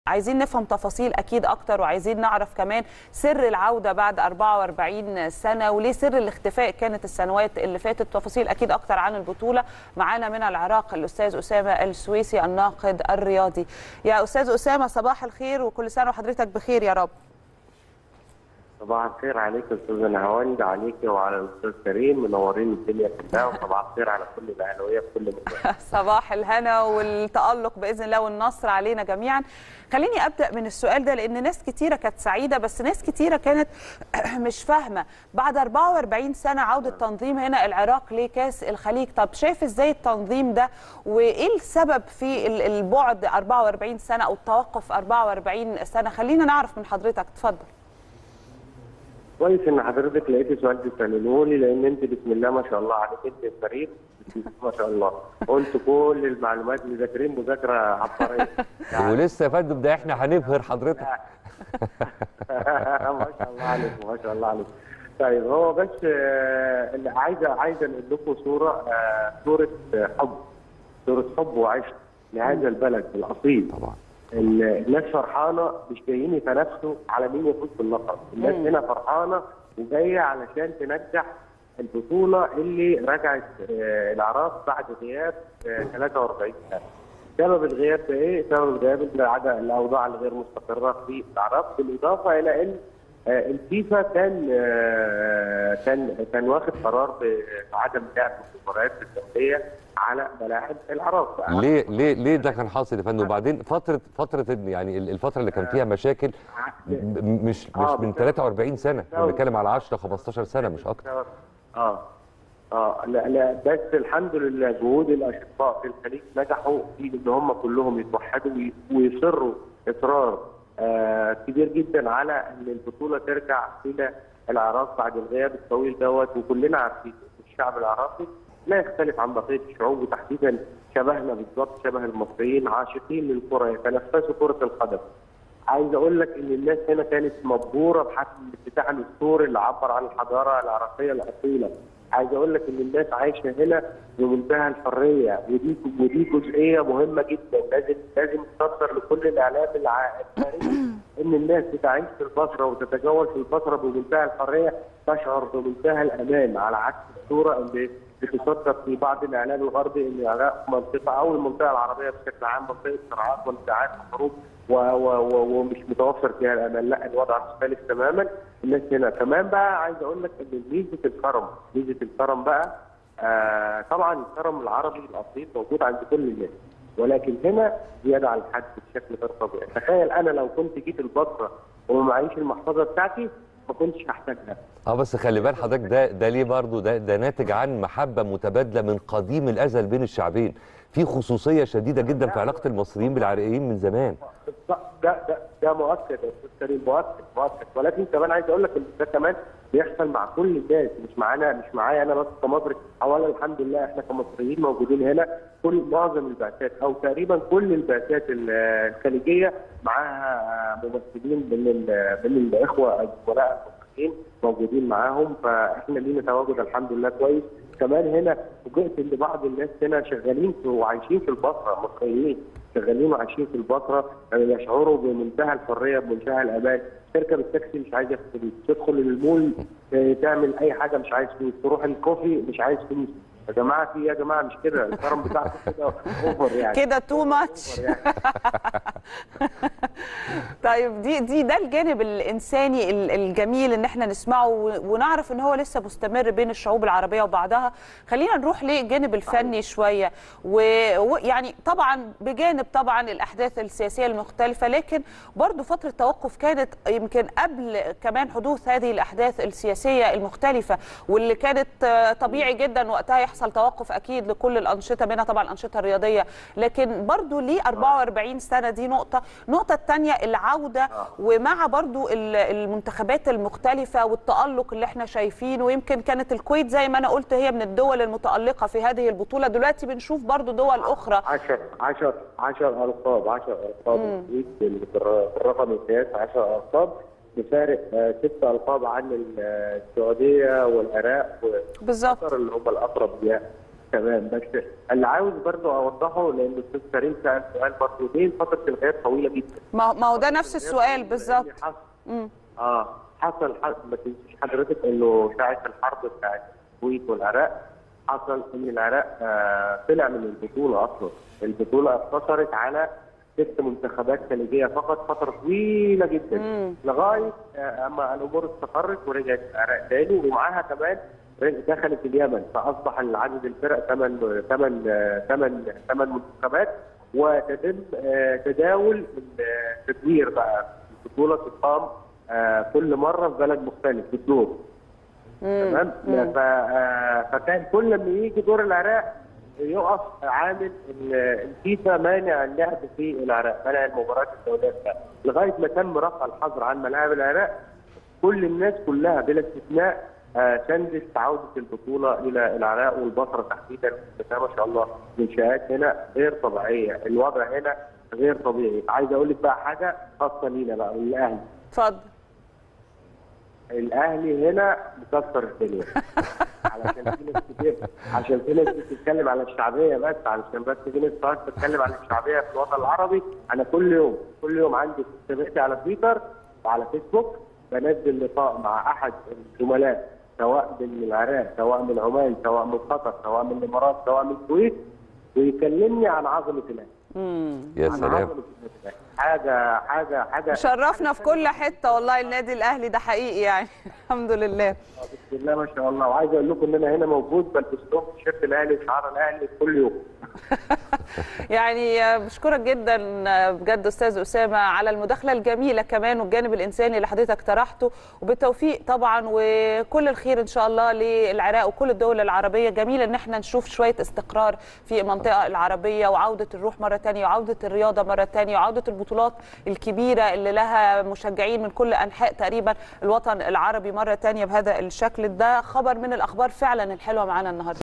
عايزين نفهم تفاصيل اكيد اكتر وعايزين نعرف كمان سر العوده بعد 44 سنه وليه سر الاختفاء كانت السنوات اللي فاتت تفاصيل اكيد اكتر عن البطوله معانا من العراق الاستاذ اسامه السويسي الناقد الرياضي يا استاذ اسامه صباح الخير وكل سنه وحضرتك بخير يا رب صباح الخير عليك استاذ نهاوند عليك وعلى الاستاذ كريم منورين الدنيا كلها وصباح الخير على كل الاهلاويه في كل مكان صباح الهنا والتالق باذن الله والنصر علينا جميعا خليني ابدا من السؤال ده لان ناس كتيره كانت سعيده بس ناس كتيره كانت مش فاهمه بعد 44 سنه عوده تنظيم هنا العراق لكاس الخليج طب شايف ازاي التنظيم ده وايه السبب في البعد 44 سنه او التوقف 44 سنه خلينا نعرف من حضرتك اتفضل كويس ان حضرتك لقيتي سؤال تساليه لي لان انت بسم الله ما شاء الله عليك انت فريق ما شاء الله قلت كل المعلومات اللي ذاكرين مذاكره عبقريه يعني ولسه يا فندم ده احنا هنبهر حضرتك ما شاء الله عليك ما شاء الله عليك طيب هو بس اللي عايزه عايزه نقول لكم صوره صوره حب صوره حب وعشق لهذا البلد الاصيل طبعا الناس فرحانه مش جايين يتنافسوا على مين يفوز باللقب، الناس هنا فرحانه وجايه علشان تنجح البطوله اللي رجعت العراق بعد غياب 43 سنه. سبب الغياب ده ايه؟ سبب الغياب ان عدم الاوضاع الغير مستقره في العراق بالاضافه الى ان الفيفا كان كان كان واخد قرار بعدم لعب المباريات الدوليه على ملاعب العراق ليه ليه ليه ده كان حاصل يا فندم وبعدين فتره فتره يعني الفتره اللي كان فيها مشاكل مش مش من 43 سنه بنتكلم على 10 15 سنه مش اكتر اه اه لا لا بس الحمد لله جهود الاشقاء في الخليج نجحوا في ان هم كلهم يتوحدوا ويصروا اصرار آه كبير جدا على ان البطوله ترجع الى العراق بعد الغياب الطويل دوت وكلنا عارفين الشعب العراقي لا يختلف عن بقيه الشعوب وتحديدا شبهنا بالظبط شبه المصريين عاشقين للكره يتنفسوا كره القدم. عايز اقول لك ان الناس هنا كانت مبهوره بحفل الافتتاح الاسطوري اللي عبر عن الحضاره العراقيه الاصيله. عايز اقول لك ان الناس عايشه هنا بمنتهى الحريه ودي ودي جزئيه مهمه جدا لازم لازم تصدر لكل الاعلام الخارجي ان الناس بتعيش في البصره وتتجول في البصره بمنتهى الحريه تشعر بمنتهى الامان على عكس الصوره اللي بتصدر في بعض الاعلام الغربي ان العراق منطقه او المنطقه العربيه بشكل عام منطقه صراعات وانتعاش وحروب ومش متوفر فيها الامان، لا الوضع مختلف تماما، الناس هنا كمان بقى عايز اقول لك ان ميزه الكرم، ميزه الكرم بقى آه طبعا الكرم العربي الاصيل موجود عند كل الناس، ولكن هنا زياده عن الحد بشكل غير طبيعي، تخيل انا لو كنت جيت البصره وما معيش المحفظه بتاعتي ما كنتش هحتاجها اه بس خلي بال حضرتك ده ده ليه برضه ده ده ناتج عن محبه متبادله من قديم الازل بين الشعبين في خصوصيه شديده جدا في علاقه المصريين بالعراقيين من زمان ده ده ده مؤكد يا استاذ كريم مؤكد مؤكد ولكن كمان عايز اقول لك ان ده كمان بيحصل مع كل الناس مش معانا مش معايا انا بس كمصري اولا الحمد لله احنا كمصريين موجودين هنا كل معظم البعثات او تقريبا كل البعثات الخليجيه معاها ممثلين من من الاخوه الزملاء المصريين موجودين معاهم فاحنا لينا تواجد الحمد لله كويس كمان هنا فوجئت ان بعض الناس هنا شغالين وعايشين في البصره مصريين شغالين وعايشين في البصره يشعروا بمنتهى الحريه بمنتهى الامان تركب التاكسي مش عايز فلوس تدخل المول تعمل اي حاجه مش عايز فلوس تروح الكوفي مش عايز فلوس يا جماعه في يا جماعه مش كده الكرم بتاعكم كده اوفر يعني كده تو ماتش طيب دي دي ده الجانب الانساني الجميل ان احنا نسمعه ونعرف ان هو لسه مستمر بين الشعوب العربيه وبعضها خلينا نروح للجانب الفني شويه ويعني طبعا بجانب طبعا الاحداث السياسيه المختلفه لكن برضو فتره توقف كانت يمكن قبل كمان حدوث هذه الاحداث السياسيه المختلفه واللي كانت طبيعي جدا وقتها يحصل توقف اكيد لكل الانشطه منها طبعا الانشطه الرياضيه لكن برضو ليه 44 سنه دي نقطه النقطه الثانيه العوده ومع برضو المنتخبات المختلفه والتالق اللي احنا شايفينه ويمكن كانت الكويت زي ما انا قلت هي من الدول المتالقه في هذه البطوله دلوقتي بنشوف برضو دول اخرى 10 10 10 القاب 10 القاب بالرقم القياس 10 القاب بفارق ست القاب عن السعوديه والعراق بالظبط اللي هم الاقرب ليها تمام بس اللي عاوز برضه اوضحه لان الاستاذ كريم سال سؤال برضه ليه فتره الغياب طويله جدا؟ ما ما هو ده نفس السؤال بالظبط حصل مم. اه حصل حصل ما تنسيش حضرتك انه ساعه الحرب بتاعت الكويت والعراق حصل ان العراق آه طلع من البطوله اصلا البطوله اقتصرت على ست منتخبات خليجيه فقط فتره طويله جدا مم. لغايه آه اما الامور استقرت ورجعت العراق تاني ومعاها كمان دخلت اليمن فاصبح العدد الفرق ثمان ثمان ثمان ثمان منتخبات وتتم آه، تداول التدوير بقى البطوله تقام آه، كل مره في بلد مختلف بالدور تمام ف- آه، فكان كل ما يجي دور العراق يقف عامل ال- الفيفا مانع اللعب في العراق مانع المباريات الدوليه بتاعته. لغايه ما تم رفع الحظر عن ملاعب العراق كل الناس كلها بلا استثناء آه، ساندت عوده البطوله الى العراق والبصره تحديدا بس ما شاء الله منشات هنا غير طبيعيه، الوضع هنا غير طبيعي، عايز اقول لك بقى حاجه خاصه لينا بقى والاهلي، اتفضل الاهلي هنا مكسر الدنيا علشان في ناس كتير عشان في ناس بتتكلم على الشعبيه بس علشان بس في ناس بتقعد تتكلم على الشعبيه في الوطن العربي انا كل يوم كل يوم عندي حساباتي على تويتر وعلى فيسبوك بنزل لقاء مع احد الزملاء سواء من العراق سواء من عمان سواء من قطر سواء من الامارات سواء من الكويت ويكلمني عن عظمه الاهلي مم. يا عن سلام عظمه الأهلي. حاجه حاجه حاجه شرفنا في كل حته والله النادي الاهلي ده حقيقي يعني الحمد لله بسم الله ما شاء الله وعايز اقول لكم ان انا هنا موجود بلبس لهم تيشيرت الاهلي وشعار الاهلي كل يوم يعني بشكرك جدا بجد استاذ اسامه على المداخله الجميله كمان والجانب الانساني اللي حضرتك طرحته وبالتوفيق طبعا وكل الخير ان شاء الله للعراق وكل الدول العربيه جميل ان احنا نشوف شويه استقرار في المنطقه العربيه وعوده الروح مره ثانيه وعوده الرياضه مره ثانيه وعوده البطولات الكبيره اللي لها مشجعين من كل انحاء تقريبا الوطن العربي مره ثانيه بهذا الشكل ده خبر من الاخبار فعلا الحلوه معانا النهارده